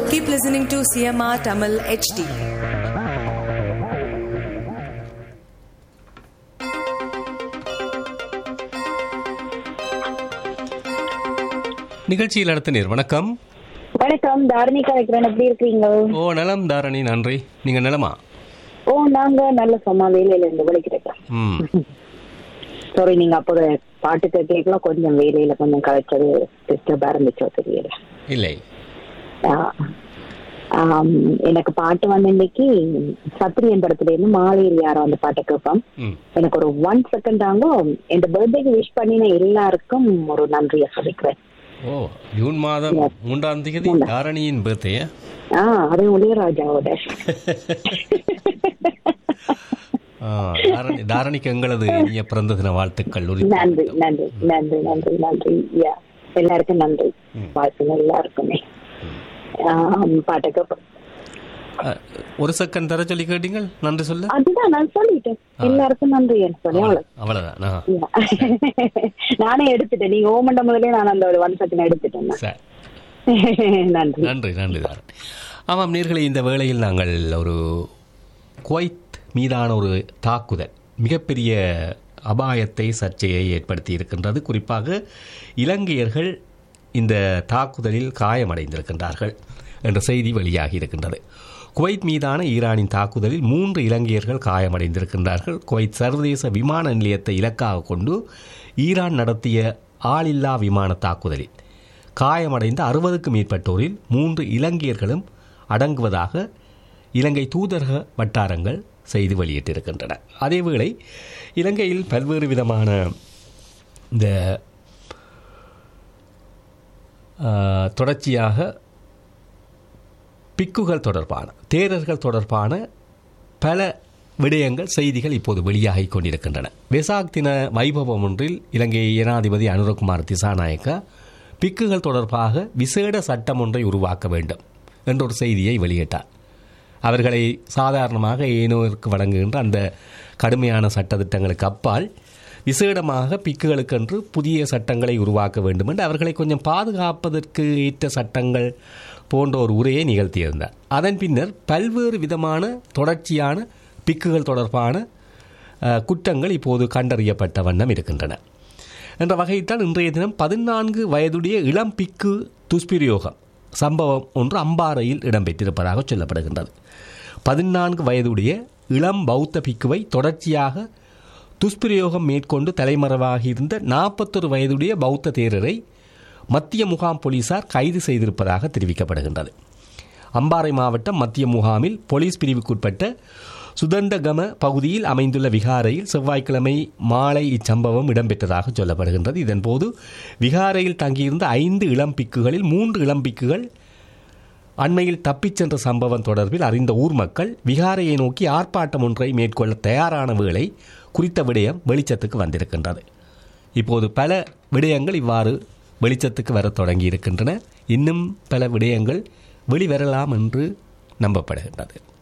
Keep listening to CMR Tamil HD. நிகழ்ச்சியில் அடுத்த நேர் வணக்கம் வணக்கம் தாரணி கலைக்கிறேன் எப்படி இருக்கீங்க ஓ நலம் தாரணி நன்றி நீங்க நலமா ஓ நாங்க நல்ல சும்மா வேலையில இருந்து விളിக்கிறேன் ம் சாரி நீங்க அப்போ பாட்டு கேட்கலாம் கொஞ்சம் வேலையில கொஞ்சம் கலைச்சது டிஸ்டர்பா இருந்துச்சோ தெரியல இல்லை ஆ. ஆம், எனக்கு பாட்டு வந்து இன்னைக்கு சத்திரியன் படத்துல இருந்து மாலையில் யாரோ அந்த பாட்டை கேட்போம் ம் எனக்கு ஒரு ஒன் செகண்ட் தாங்க இந்த பர்த்டேக்கு விஷ் பண்ணின எல்லாருக்கும் ஒரு நன்றியை சொல்லிக்கிறேன் ஓ ஜூன் மாதம் மூன்றாம் தேதி தாரணியின் பர்த்டே ஆ அது இளையராஜாவோட தாரணி தாரணிக்கு எங்களது இனிய பிறந்த தின வாழ்த்துக்கள் உரித்து நன்றி நன்றி நன்றி நன்றி நன்றி யா எல்லாருக்கும் நன்றி வாழ்த்துங்க எல்லாருக்குமே ஆம், பாட்டுக்கு அஹ், ஒரு செகண்ட் தர சொல்லி கேட்டீங்கள் நன்றி சொல்ல அதுதான் நான் சொல்லிட்டேன் எல்லாருக்கும் நன்றி எனக்கு சொல்லி அவ்வளவு அவ்வளவுதான் ஆ. Yeah. நானே எடுத்துட்டேன் நீங்க ஓமண்ட முதலே நான் அந்த ஒரு ஒன் செகண்ட் எடுத்துட்டேன் நான். சரி நன்றி நன்றி நன்றி தாரணி ஆமாம் நேர்களை இந்த வேளையில் நாங்கள் ஒரு குவைத் மீதான ஒரு தாக்குதல் மிகப்பெரிய அபாயத்தை சர்ச்சையை ஏற்படுத்தி இருக்கின்றது குறிப்பாக இலங்கையர்கள் இந்த தாக்குதலில் காயமடைந்திருக்கின்றார்கள் என்ற செய்தி வெளியாகி இருக்கின்றது குவைத் மீதான ஈரானின் தாக்குதலில் மூன்று இலங்கையர்கள் காயமடைந்திருக்கின்றார்கள் குவைத் சர்வதேச விமான நிலையத்தை இலக்காக கொண்டு ஈரான் நடத்திய ஆளில்லா விமான தாக்குதலில் காயமடைந்த அறுபதுக்கும் மேற்பட்டோரில் மூன்று இலங்கையர்களும் அடங்குவதாக இலங்கை தூதரக வட்டாரங்கள் செய்தி வெளியிட்டிருக்கின்றன அதேவேளை இலங்கையில் பல்வேறு விதமான இந்த ஆ, தொடர்ச்சியாக பிக்குகள் தொடர்பான தேரர்கள் தொடர்பான பல விடயங்கள் செய்திகள் இப்போது வெளியாகிக் கொண்டிருக்கின்றன வெசாக் தின வைபவம் ஒன்றில் இலங்கை ஜனாதிபதி அனுரகுமார் திசாநாயக்கா பிக்குகள் தொடர்பாக விசேட சட்டம் ஒன்றை உருவாக்க வேண்டும் என்ற ஒரு செய்தியை வெளியிட்டார் அவர்களை சாதாரணமாக ஏனோருக்கு வழங்குகின்ற அந்த கடுமையான சட்டத்திட்டங்களுக்கு அப்பால் விசேடமாக பிக்குகளுக்கென்று புதிய சட்டங்களை உருவாக்க வேண்டும் என்று அவர்களை கொஞ்சம் பாதுகாப்பதற்கு ஏற்ற சட்டங்கள் போன்ற ஒரு உரையை நிகழ்த்தியிருந்தார் அதன் பின்னர் பல்வேறு விதமான தொடர்ச்சியான பிக்குகள் தொடர்பான அஹ், குற்றங்கள் இப்போது கண்டறியப்பட்ட வண்ணம் இருக்கின்றன என்ற வகையில்தான் இன்றைய தினம் பதினான்கு வயதுடைய இளம் பிக்கு துஷ்பிரயோகம் சம்பவம் ஒன்று அம்பாறையில் இடம்பெற்றிருப்பதாக சொல்லப்படுகின்றது பதினான்கு வயதுடைய இளம் பௌத்த பிக்குவை தொடர்ச்சியாக துஷ்பிரயோகம் மேற்கொண்டு தலைமறைவாகி இருந்த நாற்பத்தொரு வயதுடைய பௌத்த தேரரை மத்திய முகாம் போலீசார் கைது செய்திருப்பதாக தெரிவிக்கப்படுகின்றது அம்பாறை மாவட்டம் மத்திய முகாமில் போலீஸ் பிரிவுக்குட்பட்ட சுதண்டகம பகுதியில் அமைந்துள்ள விகாரையில் செவ்வாய்க்கிழமை மாலை இச்சம்பவம் இடம்பெற்றதாக சொல்லப்படுகின்றது இதன்போது விகாரையில் தங்கியிருந்த ஐந்து இளம்பிக்குகளில் மூன்று இளம்பிக்குகள் அண்மையில் தப்பிச் சென்ற சம்பவம் தொடர்பில் அறிந்த ஊர் மக்கள் விகாரையை நோக்கி ஆர்ப்பாட்டம் ஒன்றை மேற்கொள்ள தயாரான வேளை குறித்த விடயம் வெளிச்சத்துக்கு வந்திருக்கின்றது இப்போது பல விடயங்கள் இவ்வாறு வெளிச்சத்துக்கு வரத் தொடங்கி இருக்கின்றன இன்னும் பல விடயங்கள் வெளிவரலாம் என்று நம்பப்படுகின்றது